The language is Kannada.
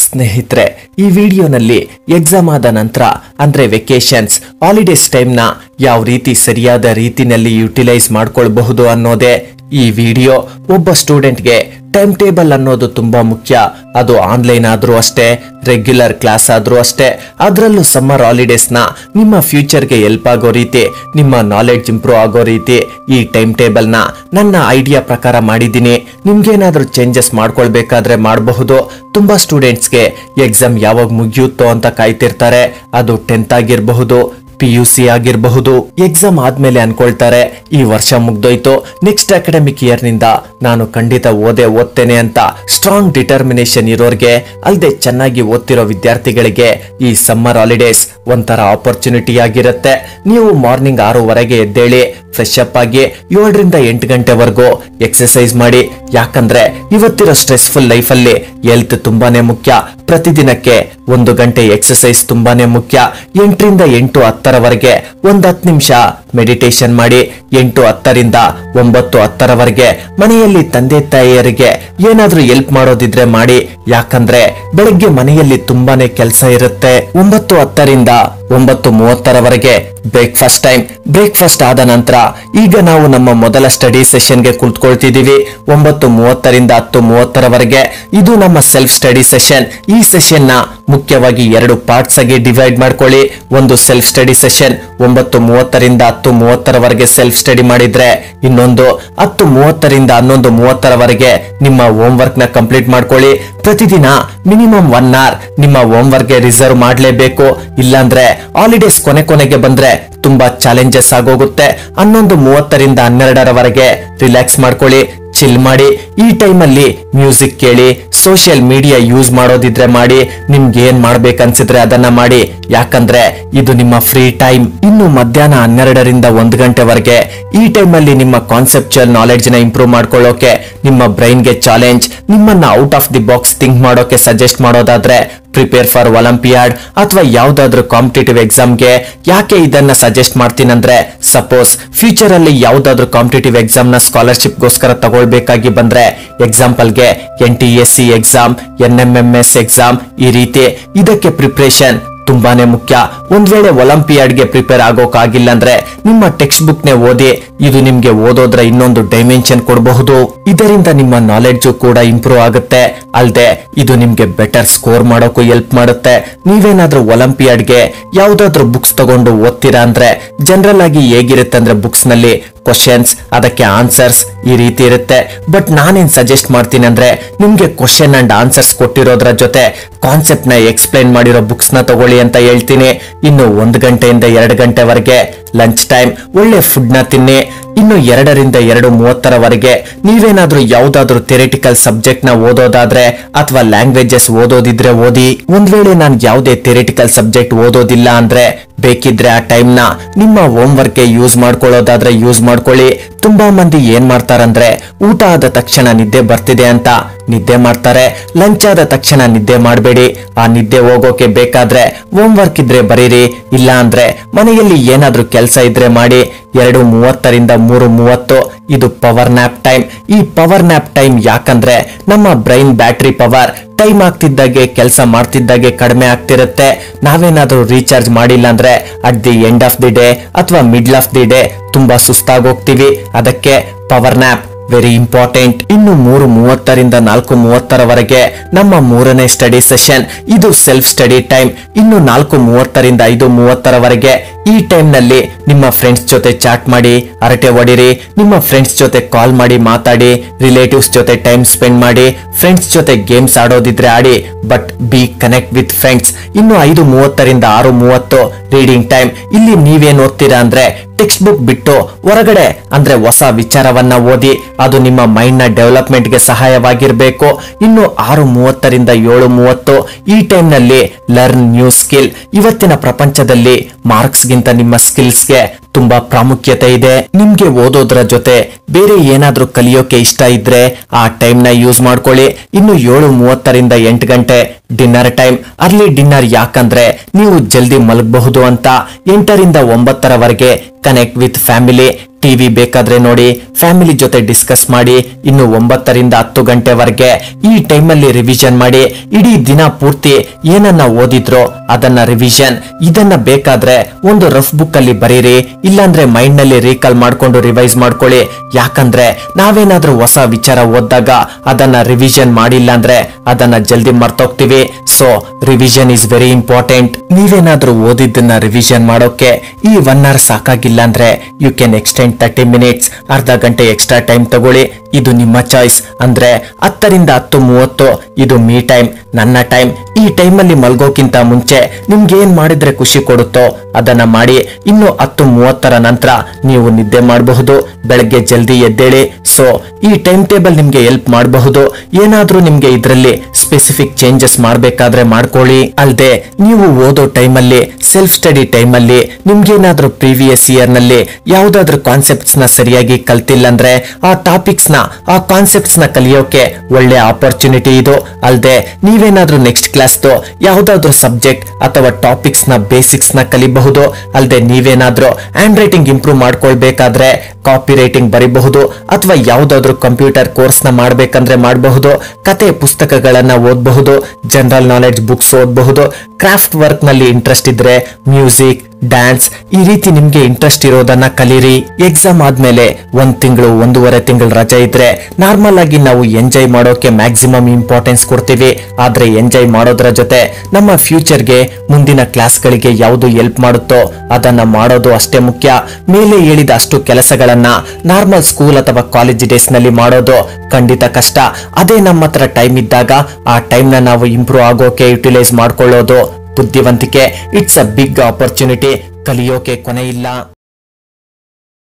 ಸ್ನೇಹಿತರೆ ಈ ವಿಡಿಯೋನಲ್ಲಿ ಎಕ್ಸಾಮ್ ಆದ ನಂತರ ಅಂದ್ರೆ ವೆಕೇಶನ್ಸ್ ಹಾಲಿಡೇಸ್ ಟೈಮ್ನ ಯಾವ ರೀತಿ ಸರಿಯಾದ ರೀತಿನಲ್ಲಿ ಯುಟಿಲೈಸ್ ಮಾಡ್ಕೊಳ್ಬಹುದು ಅನ್ನೋದೇ ಈ ವಿಡಿಯೋ ಒಬ್ಬ ಸ್ಟೂಡೆಂಟ್ಗೆ ಟೈಮ್ ಟೇಬಲ್ ಅನ್ನೋದು ತುಂಬಾ ಮುಖ್ಯ ಅದು ಆನ್ಲೈನ್ ಆದ್ರೂ ಅಷ್ಟೇ ರೆಗ್ಯುಲರ್ ಕ್ಲಾಸ್ ಆದ್ರೂ ಅಷ್ಟೇ ಅದರಲ್ಲೂ ಸಮ್ಮರ್ ಹಾಲಿಡೇಸ್ನ ನಿಮ್ಮ ಫ್ಯೂಚರ್ಗೆ ಹೆಲ್ಪ್ ಆಗೋ ರೀತಿ ನಿಮ್ಮ ನಾಲೆಡ್ಜ್ ಇಂಪ್ರೂವ್ ಆಗೋ ರೀತಿ ಈ ಟೈಮ್ ಟೇಬಲ್ನ ನನ್ನ ಐಡಿಯಾ ಪ್ರಕಾರ ಮಾಡಿದ್ದೀನಿ ನಿಮ್ಗೇನಾದ್ರೂ ಚೇಂಜಸ್ ಮಾಡ್ಕೊಳ್ಬೇಕಾದ್ರೆ ಮಾಡಬಹುದು ತುಂಬಾ ಸ್ಟೂಡೆಂಟ್ಸ್ಗೆ ಎಕ್ಸಾಮ್ ಯಾವಾಗ ಮುಗಿಯುತ್ತೋ ಅಂತ ಕಾಯ್ತಿರ್ತಾರೆ ಅದು ಟೆಂತ್ ಆಗಿರಬಹುದು ಪಿ ಯು ಸಿ ಆಗಿರಬಹುದು ಎಕ್ಸಾಮ್ ಆದ್ಮೇಲೆ ಅನ್ಕೊಳ್ತಾರೆ ಈ ವರ್ಷ ಮುಗ್ದೋಯ್ತು ನೆಕ್ಸ್ಟ್ ಅಕಾಡೆಮಿಕ್ ಇಯರ್ ನಿಂದ ನಾನು ಖಂಡಿತ ಓದೇ ಓದ್ತೇನೆ ಅಂತ ಸ್ಟ್ರಾಂಗ್ ಡಿಟರ್ಮಿನೇಷನ್ ಇರೋರ್ಗೆ ಅಲ್ಲದೆ ಚೆನ್ನಾಗಿ ಓದ್ತಿರೋ ವಿದ್ಯಾರ್ಥಿಗಳಿಗೆ ಈ ಸಮ್ಮರ್ ಹಾಲಿಡೇಸ್ ಒಂಥರ ಆಪರ್ಚುನಿಟಿ ಆಗಿರುತ್ತೆ ನೀವು ಮಾರ್ನಿಂಗ್ ಆರೂವರೆಗೆ ಎದ್ದೇಳಿ ಫ್ರೆಶ್ ಅಪ್ ಆಗಿ ಏಳರಿಂದ ಎಂಟು ಗಂಟೆವರೆಗೂ ಎಕ್ಸರ್ಸೈಸ್ ಮಾಡಿ ಯಾಕಂದ್ರೆ ಇವತ್ತಿರೋ ಸ್ಟ್ರೆಸ್ಫುಲ್ ಲೈಫಲ್ಲಿ ಹೆಲ್ತ್ ತುಂಬಾನೇ ಮುಖ್ಯ ಪ್ರತಿದಿನಕ್ಕೆ ಒಂದು ಗಂಟೆ ಎಕ್ಸರ್ಸೈಸ್ ತುಂಬಾನೇ ಮುಖ್ಯ ಎಂಟರಿಂದ ಎಂಟು ಹತ್ತರವರೆಗೆ ಒಂದ್ ಹತ್ತು ನಿಮಿಷ ಮೆಡಿಟೇಷನ್ ಮಾಡಿ ಎಂಟು ಹತ್ತರಿಂದ ಒಂಬತ್ತು ಹತ್ತರವರೆಗೆ ಮನೆಯಲ್ಲಿ ತಂದೆ ತಾಯಿಯರಿಗೆ ಏನಾದ್ರೂ ಹೆಲ್ಪ್ ಮಾಡೋದಿದ್ರೆ ಮಾಡಿ ಯಾಕಂದ್ರೆ ಬೆಳಗ್ಗೆ ಮನೆಯಲ್ಲಿ ತುಂಬಾನೇ ಕೆಲಸ ಇರುತ್ತೆ ಒಂಬತ್ತು ಹತ್ತರಿಂದ ಒಂಬತ್ತು ಮೂವತ್ತರವರೆಗೆ ಬ್ರೇಕ್ಫಾಸ್ಟ್ ಟೈಮ್ ಬ್ರೇಕ್ಫಾಸ್ಟ್ ಆದ ನಂತರ ಈಗ ನಾವು ನಮ್ಮ ಮೊದಲ ಸ್ಟಡಿ ಸೆಷನ್ಗೆ ಕುಳಿತುಕೊಳ್ತಿದೀವಿ ಒಂಬತ್ತು ಮೂವತ್ತರಿಂದ ಹತ್ತು ಮೂವತ್ತರವರೆಗೆ ಇದು ನಮ್ಮ ಸೆಲ್ಫ್ ಸ್ಟಡಿ ಸೆಷನ್ ಈ ಸೆಷನ್ ನ ಮುಖ್ಯವಾಗಿ ಎರಡು ಪಾರ್ಟ್ಸ್ ಆಗಿ ಡಿವೈಡ್ ಮಾಡ್ಕೊಳ್ಳಿ ಒಂದು ಸೆಲ್ಫ್ ಸ್ಟಡಿ ಸೆಷನ್ ಒಂಬತ್ತು ಮೂವತ್ತರಿಂದ ಹತ್ತು ಮೂವತ್ತರವರೆಗೆ ಸೆಲ್ಫ್ ಸ್ಟಡಿ ಮಾಡಿದ್ರೆ ಇನ್ನೊಂದು ಹತ್ತು ಮೂವತ್ತರಿಂದ ಹನ್ನೊಂದು ಮೂವತ್ತರವರೆಗೆ ನಿಮ್ಮ ಹೋಮ್ ವರ್ಕ್ ನ ಕಂಪ್ಲೀಟ್ ಮಾಡ್ಕೊಳ್ಳಿ ಪ್ರತಿದಿನ ಮಿನಿಮಮ್ ಒನ್ ಅವರ್ ನಿಮ್ಮ ಹೋಮ್ ವರ್ಕ್ ಗೆ ರಿಸರ್ವ್ ಮಾಡಲೇಬೇಕು ಇಲ್ಲಾಂದ್ರೆ ಹಾಲಿಡೇಸ್ ಕೊನೆ ಕೊನೆಗೆ ಬಂದ್ರೆ ತುಂಬಾ ಚಾಲೆಂಜಸ್ ಆಗೋಗುತ್ತೆ ಹನ್ನೊಂದು ಮೂವತ್ತರಿಂದ ಹನ್ನೆರಡರವರೆಗೆ ರಿಲ್ಯಾಕ್ಸ್ ಮಾಡ್ಕೊಳ್ಳಿ ಚಿಲ್ ಮಾಡಿ ಈ ಟೈಮಲ್ಲಿ ಮ್ಯೂಸಿಕ್ ಕೇಳಿ ಸೋಷಿಯಲ್ ಮೀಡಿಯಾ ಯೂಸ್ ಮಾಡೋದಿದ್ರೆ ಮಾಡಿ ನಿಮ್ಗೆ ಏನ್ ಮಾಡ್ಬೇಕನ್ಸಿದ್ರೆ ಅದನ್ನ ಮಾಡಿ ಯಾಕಂದ್ರೆ ಇದು ನಿಮ್ಮ ಫ್ರೀ ಟೈಮ್ ಇನ್ನು ಮಧ್ಯಾಹ್ನ ಹನ್ನೆರಡರಿಂದ ಒಂದು ಗಂಟೆವರೆಗೆ ಈ ಟೈಮಲ್ಲಿ ನಿಮ್ಮ ಕಾನ್ಸೆಪ್ಚುಯಲ್ ನಾಲೆಡ್ಜ್ ನ ಇಂಪ್ರೂವ್ ಮಾಡ್ಕೊಳ್ಳೋಕೆ ನಿಮ್ಮ ಬ್ರೈನ್ಗೆ ಚಾಲೆಂಜ್ ನಿಮ್ಮನ್ನ out of the box think ಮಾಡೋಕೆ ಸಜೆಸ್ಟ್ ಮಾಡೋದಾದ್ರೆ ಪ್ರಿಪೇರ್ ಫಾರ್ ಒಲಿಂಪಿಯಾಡ್ ಅಥವಾ ಯಾವ್ದಾದ್ರು ಕಾಂಪಿಟೇಟಿವ್ ಎಕ್ಸಾಮ್ಗೆ ಯಾಕೆ ಇದನ್ನ ಸಜೆಸ್ಟ್ ಮಾಡ್ತೀನಂದ್ರೆ ಸಪೋಸ್ ಫ್ಯೂಚರ್ ಅಲ್ಲಿ ಯಾವ್ದಾದ್ರು ಕಾಂಪಿಟೇಟಿವ್ ಎಕ್ಸಾಮ್ ನ ಸ್ಕಾಲರ್ಶಿಪ್ ಗೋಸ್ಕರ ತಗೊಳ್ಬೇಕಾಗಿ ಬಂದ್ರೆ ಎಕ್ಸಾಂಪಲ್ಗೆ N T S C exam N M M S exam ಈ ರೀತಿ ಇದಕ್ಕೆ ಪ್ರಿಪ್ರೇಷನ್ ತುಂಬಾನೇ ಮುಖ್ಯ ಒಂದ್ ವೇಳೆ ಒಲಿಂಪಿಯಾಡ್ಗೆ ಪ್ರಿಪೇರ್ ಆಗೋಕಾಗಿಲ್ಲ ಅಂದ್ರೆ ನಿಮ್ಮ ಟೆಕ್ಸ್ಟ್ ಬುಕ್ ನೇ ಓದಿ ಇದು ನಿಮ್ಗೆ ಓದೋದ್ರ ಇನ್ನೊಂದು ಡೈಮೆನ್ಷನ್ ಕೊಡಬಹುದು ಇದರಿಂದ ನಿಮ್ಮ ನಾಲೆಡ್ಜು ಕೂಡ ಇಂಪ್ರೂವ್ ಆಗುತ್ತೆ ಅಲ್ದೆ ಇದು ನಿಮ್ಗೆ ಬೆಟರ್ ಸ್ಕೋರ್ ಮಾಡೋಕ್ಕೂ ಹೆಲ್ಪ್ ಮಾಡುತ್ತೆ ನೀವೇನಾದ್ರೂ ಒಲಿಂಪಿಯಾಡ್ಗೆ ಯಾವ್ದಾದ್ರು ಬುಕ್ಸ್ ತಗೊಂಡು ಓದ್ತೀರಾ ಅಂದ್ರೆ ಜನರಲ್ ಆಗಿ ಹೇಗಿರುತ್ತೆ ಅಂದ್ರೆ ಬುಕ್ಸ್ ನಲ್ಲಿ ಕ್ವಶನ್ಸ್ ಅದಕ್ಕೆ ಆನ್ಸರ್ಸ್ ಈ ರೀತಿ ಇರುತ್ತೆ ಬಟ್ ನಾನೇನ್ ಸಜೆಸ್ಟ್ ಮಾಡ್ತೀನಿ ಅಂದ್ರೆ ನಿಮ್ಗೆ ಕ್ವಶನ್ ಅಂಡ್ ಆನ್ಸರ್ಸ್ ಕೊಟ್ಟಿರೋದ್ರ ಜೊತೆ ಕಾನ್ಸೆಪ್ಟ್ ನ ಎಕ್ಸ್ಪ್ಲೈನ್ ಮಾಡಿರೋ ಬುಕ್ಸ್ ನ ತಗೊಳ್ಳಿ ಅಂತ ಹೇಳ್ತೀನಿ ಇನ್ನು ಒಂದು ಗಂಟೆಯಿಂದ ಎರಡು ಗಂಟೆವರೆಗೆ ಲಂಚ್ ಟೈಮ್ ಒಳ್ಳೆ ಫುಡ್ ನ ತಿನ್ನಿ ಇನ್ನು ಎರಡರಿಂದ ಎರಡು ಮೂವತ್ತರವರೆಗೆ ನೀವೇನಾದ್ರೂ ಯಾವ್ದಾದ್ರು ಥಿಯರಿಟಿಕಲ್ ಸಬ್ಜೆಕ್ಟ್ ನ ಓದೋದಾದ್ರೆ ಅಥವಾ ಲ್ಯಾಂಗ್ವೇಜಸ್ ಓದೋದಿದ್ರೆ ಓದಿ ಒಂದ್ ವೇಳೆ ನಾನು ಯಾವುದೇ ಥಿಯರಿಟಿಕಲ್ ಸಬ್ಜೆಕ್ಟ್ ಓದೋದಿಲ್ಲ ಅಂದ್ರೆ ಬೇಕಿದ್ರೆ ಆ ಟೈಮ್ ನ ನಿಮ್ಮ ಹೋಮ್ ವರ್ಕ್ ಗೆ ಯೂಸ್ ಮಾಡ್ಕೊಳ್ಳೋದಾದ್ರೆ ಯೂಸ್ ಮಾಡ್ಕೊಳ್ಳಿ ತುಂಬಾ ಮಂದಿ ಏನ್ ಮಾಡ್ತಾರಂದ್ರೆ ಊಟ ಆದ ತಕ್ಷಣ ನಿದ್ದೆ ಬರ್ತಿದೆ ಅಂತ ನಿದ್ದೆ ಮಾಡ್ತಾರೆ ಲಂಚ್ ಆದ ತಕ್ಷಣ ನಿದ್ದೆ ಮಾಡಬೇಡಿ ಆ ನಿದ್ದೆ ಹೋಗೋಕೆ ಬೇಕಾದ್ರೆ ಹೋಮ್ ವರ್ಕ್ ಇದ್ರೆ ಬರೀರಿ ಇಲ್ಲ ಅಂದ್ರೆ ಮನೆಯಲ್ಲಿ ಏನಾದ್ರೂ ಕೆಲಸ ಇದ್ರೆ ಮಾಡಿ ಎರಡು ಮೂವತ್ತರಿಂದ ಮೂರು ಮೂವತ್ತು ಇದು ಪವರ್ ನ್ಯಾಪ್ ಟೈಮ್ ಈ ಪವರ್ ನ್ಯಾಪ್ ಟೈಮ್ ಯಾಕಂದ್ರೆ ನಮ್ಮ ಬ್ರೈನ್ ಬ್ಯಾಟ್ರಿ ಪವರ್ ಟೈಮ್ ಆಗ್ತಿದ್ದಾಗೆ ಕೆಲಸ ಮಾಡ್ತಿದ್ದಾಗೆ ಕಡಿಮೆ ಆಗ್ತಿರುತ್ತೆ ನಾವೇನಾದ್ರೂ ರೀಚಾರ್ಜ್ ಮಾಡಿಲ್ಲ ಅಂದ್ರೆ at the end of the day ಅಥವಾ ಮಿಡ್ಲ್ ಆಫ್ ದಿ ಡೇ ತುಂಬಾ ಸುಸ್ತಾಗೋಗ್ತೀವಿ ಅದಕ್ಕೆ ಪವರ್ ನ್ಯಾಪ್ ವೆರಿ ಇಂಪಾರ್ಟೆಂಟ್ ಇನ್ನು ಮೂರು ಮೂವತ್ತರಿಂದ ನಾಲ್ಕು ಮೂವತ್ತರವರೆಗೆ ನಮ್ಮ ಮೂರನೇ ಸ್ಟಡಿ ಸೆಷನ್ ಇದು ಸೆಲ್ಫ್ ಸ್ಟಡಿ ಟೈಮ್ ಇನ್ನು ನಾಲ್ಕು ಮೂವತ್ತರಿಂದ ಐದು ಮೂವತ್ತರವರೆಗೆ ಈ ಟೈಮ್ ನಲ್ಲಿ ನಿಮ್ಮ ಫ್ರೆಂಡ್ಸ್ ಜೊತೆ ಚಾಟ್ ಮಾಡಿ ಹರಟೆ ಹೊಡಿರಿ ನಿಮ್ಮ ಫ್ರೆಂಡ್ಸ್ ಜೊತೆ ಕಾಲ್ ಮಾಡಿ ಮಾತಾಡಿ ರಿಲೇಟಿವ್ಸ್ ಜೊತೆ ಟೈಮ್ ಸ್ಪೆಂಡ್ ಮಾಡಿ ಫ್ರೆಂಡ್ಸ್ ಜೊತೆ ಗೇಮ್ಸ್ ಆಡೋದಿದ್ರೆ ಆಡಿ but be connect with friends ಇನ್ನು ಐದು ಮೂವತ್ತರಿಂದ ಆರು ಮೂವತ್ತು ರೀಡಿಂಗ್ ಟೈಮ್ ಇಲ್ಲಿ ನೀವೇನ್ ಓದ್ತೀರಾ ಅಂದ್ರೆ ಟೆಕ್ಸ್ಟ್ ಬುಕ್ ಬಿಟ್ಟು ಹೊರಗಡೆ ಅಂದ್ರೆ ಹೊಸ ವಿಚಾರವನ್ನ ಓದಿ ಅದು ನಿಮ್ಮ ಮೈಂಡ್ ನ ಡೆವಲಪ್ಮೆಂಟ್ ಗೆ ಸಹಾಯವಾಗಿರ್ಬೇಕು ಇನ್ನು ಆರು ಮೂವತ್ತರಿಂದ ಏಳು ಮೂವತ್ತು ಈ ಟೈಮ್ ನಲ್ಲಿ ಲರ್ನ್ ನ್ಯೂ ಸ್ಕಿಲ್ ಇವತ್ತಿನ ಪ್ರಪಂಚದಲ್ಲಿ ಮಾರ್ಕ್ಸ್ ಗಿಂತ ನಿಮ್ಮ ಸ್ಕಿಲ್ಸ್ ಗೆ ತುಂಬಾ ಪ್ರಾಮುಖ್ಯತೆ ಇದೆ ನಿಮ್ಗೆ ಓದೋದ್ರ ಜೊತೆ ಬೇರೆ ಏನಾದ್ರೂ ಕಲಿಯೋಕೆ ಇಷ್ಟ ಇದ್ರೆ ಆ ಟೈಮ್ ನ ಯೂಸ್ ಮಾಡ್ಕೊಳ್ಳಿ ಇನ್ನು ಏಳು ಮೂವತ್ತರಿಂದ ಎಂಟು ಗಂಟೆ ಡಿನ್ನರ್ ಟೈಮ್ ಅರ್ಲಿ ಡಿನ್ನರ್ ಯಾಕಂದ್ರೆ ನೀವು ಜಲ್ದಿ ಮಲಗಬಹುದು ಅಂತ ಎಂಟರಿಂದ ಒಂಬತ್ತರವರೆಗೆ ಕನೆಕ್ಟ್ ವಿತ್ ಫ್ಯಾಮಿಲಿ ಟಿವಿ ಬೇಕಾದ್ರೆ ನೋಡಿ ಫ್ಯಾಮಿಲಿ ಜೊತೆ ಡಿಸ್ಕಸ್ ಮಾಡಿ ಇನ್ನು ಒಂಬತ್ತರಿಂದ ಹತ್ತು ಗಂಟೆವರೆಗೆ ಈ ಟೈಮಲ್ಲಿ ರಿವಿಷನ್ ಮಾಡಿ ಇಡೀ ದಿನ ಪೂರ್ತಿ ಏನನ್ನ ಓದಿದ್ರೋ ಅದನ್ನ ರಿವಿಷನ್ ಇದನ್ನ ಬೇಕಾದ್ರೆ ಒಂದು ರಫ್ ಬುಕ್ ಅಲ್ಲಿ ಬರೀರಿ ಇಲ್ಲಾಂದ್ರೆ ಮೈಂಡ್ ನಲ್ಲಿ ರೀಕಾಲ್ ಮಾಡ್ಕೊಂಡು ರಿವೈಸ್ ಮಾಡ್ಕೊಳ್ಳಿ ಯಾಕಂದ್ರೆ ನಾವೇನಾದ್ರೂ ಹೊಸ ವಿಚಾರ ಓದಿದಾಗ ಅದನ್ನ ರಿವಿಷನ್ ಮಾಡಿಲ್ಲ ಅಂದ್ರೆ ಅದನ್ನ ಜಲ್ದಿ ಮರ್ತೋಗ್ತೀವಿ so revision is very important ನೀವೇನಾದ್ರೂ ಓದಿದ್ದನ್ನ ರಿವಿಷನ್ ಮಾಡೋಕೆ ಈ ಒನ್ ಅವರ್ ಸಾಕಾಗಿಲ್ಲ ಅಂದ್ರೆ you can extend thirty minutes ಅರ್ಧ ಗಂಟೆ ಎಕ್ಸ್ಟ್ರಾ ಟೈಮ್ ತಗೊಳ್ಳಿ ಇದು ನಿಮ್ಮ ಚಾಯ್ಸ್ ಅಂದ್ರೆ ಹತ್ತರಿಂದ ಹತ್ತು ಮೂವತ್ತು ಇದು ಮೀ ಟೈಮ್ ನನ್ನ ಟೈಮ್ ಈ ಟೈಮಲ್ಲಿ ಮಲ್ಗೋಕ್ಕಿಂತ ಮುಂಚೆ ನಿಮ್ಗೆ ಏನ್ ಮಾಡಿದ್ರೆ ಖುಷಿ ಕೊಡುತ್ತೋ ಅದನ್ನ ಮಾಡಿ ಇನ್ನು ಹತ್ತು ಮೂವತ್ತರ ನಂತರ ನೀವು ನಿದ್ದೆ ಮಾಡಬಹುದು ಬೆಳಗ್ಗೆ ಜಲ್ದಿ ಎದ್ದೇಳಿ ಸೊ ಈ ಟೈಮ್ ಟೇಬಲ್ ನಿಮ್ಗೆ ಹೆಲ್ಪ್ ಮಾಡಬಹುದು ಏನಾದ್ರೂ ನಿಮ್ಗೆ ಇದರಲ್ಲಿ ಸ್ಪೆಸಿಫಿಕ್ ಚೇಂಜಸ್ ಮಾಡ್ಬೇಕಾದ್ರೆ ಮಾಡ್ಕೊಳ್ಳಿ ಅಲ್ದೆ ನೀವು ಓದೋ ಟೈಮಲ್ಲಿ ಸೆಲ್ಫ್ ಸ್ಟಡಿ ಟೈಮಲ್ಲಿ ನಿಮ್ಗೇನಾದ್ರೂ ಪ್ರೀವಿಯಸ್ ಇಯರ್ ನಲ್ಲಿ ಯಾವ್ದಾದ್ರು ಕಾನ್ಸೆಪ್ಟ್ಸ್ ನ ಸರಿಯಾಗಿ ಕಲ್ತಿಲ್ಲ ಅಂದ್ರೆ ಆ ಟಾಪಿಕ್ಸ್ ನ ಆ ಕಾನ್ಸೆಪ್ಟ್ಸ್ ನ ಕಲಿಯೋಕೆ ಒಳ್ಳೆ ಆಪರ್ಚುನಿಟಿ ಇದು ಅಲ್ದೆ ನೀವೇನಾದ್ರೂ ನೆಕ್ಸ್ಟ್ ಕ್ಲಾಸ್ ಯಾವ್ದಾದ್ರು ಸಬ್ಜೆಕ್ಟ್ ಅಥವಾ ಟಾಪಿಕ್ಸ್ ನ ಬೇಸಿಕ್ಸ್ ನ ಕಲಿಬಹುದು ಅಲ್ದೆ ನೀವೇನಾದ್ರೂ ಹ್ಯಾಂಡ್ ರೈಟಿಂಗ್ ಇಂಪ್ರೂವ್ ಮಾಡ್ಕೊಳ್ಬೇಕಾದ್ರೆ ಕಾಪಿ ರೈಟಿಂಗ್ ಬರಿಬಹುದು ಅಥವಾ ಯಾವ್ದಾದ್ರು ಕಂಪ್ಯೂಟರ್ ಕೋರ್ಸ್ ನ ಮಾಡ್ಬೇಕಂದ್ರೆ ಮಾಡಬಹುದು ಕತೆ ಪುಸ್ತಕಗಳನ್ನ ಓದಬಹುದು ಜನರಲ್ ನಾಲೆಡ್ಜ್ ಬುಕ್ಸ್ ಓದಬಹುದು ಕ್ರಾಫ್ಟ್ ವರ್ಕ್ ನಲ್ಲಿ ಇಂಟ್ರೆಸ್ಟ್ ಇದ್ರೆ ಮ್ಯೂಸಿಕ್ ಡ್ಯಾನ್ಸ್ ಈ ರೀತಿ ನಿಮ್ಗೆ ಇಂಟ್ರೆಸ್ಟ್ ಇರೋದನ್ನ ಕಲೀರಿ ಎಕ್ಸಾಮ್ ಆದ್ಮೇಲೆ ಒಂದ್ ತಿಂಗಳು ಒಂದೂವರೆ ತಿಂಗಳು ರಜೆ ಇದ್ರೆ ನಾರ್ಮಲ್ ಆಗಿ ನಾವು ಎಂಜಾಯ್ ಮಾಡೋಕೆ ಮ್ಯಾಕ್ಸಿಮಮ್ ಇಂಪಾರ್ಟೆನ್ಸ್ ಕೊಡ್ತೀವಿ ಆದ್ರೆ ಎಂಜಾಯ್ ಮಾಡೋದ್ರ ಜೊತೆ ನಮ್ಮ ಫ್ಯೂಚರ್ಗೆ ಮುಂದಿನ ಕ್ಲಾಸ್ಗಳಿಗೆ ಯಾವುದು ಹೆಲ್ಪ್ ಮಾಡುತ್ತೋ ಅದನ್ನ ಮಾಡೋದು ಅಷ್ಟೇ ಮುಖ್ಯ ಮೇಲೆ ಹೇಳಿದ ಅಷ್ಟು ಕೆಲಸಗಳನ್ನ ನಾರ್ಮಲ್ ಸ್ಕೂಲ್ ಅಥವಾ ಕಾಲೇಜ್ ಡೇಸ್ ನಲ್ಲಿ ಮಾಡೋದು ಖಂಡಿತ ಕಷ್ಟ ಅದೇ ನಮ್ಮ ಹತ್ರ ಟೈಮ್ ಇದ್ದಾಗ ಆ ಟೈಮ್ ನ ನಾವು ಇಂಪ್ರೂವ್ ಆಗೋಕೆ ಯುಟಿಲೈಸ್ ಮಾಡ್ಕೊಳ್ಳೋದು ಬುದ್ಧಿವಂತಿಕೆ ಇಟ್ಸ್ ಅ ಬಿಗ್ ಆಪರ್ಚುನಿಟಿ ಕಲಿಯೋಕೆ ಕೊನೆ ಇಲ್ಲ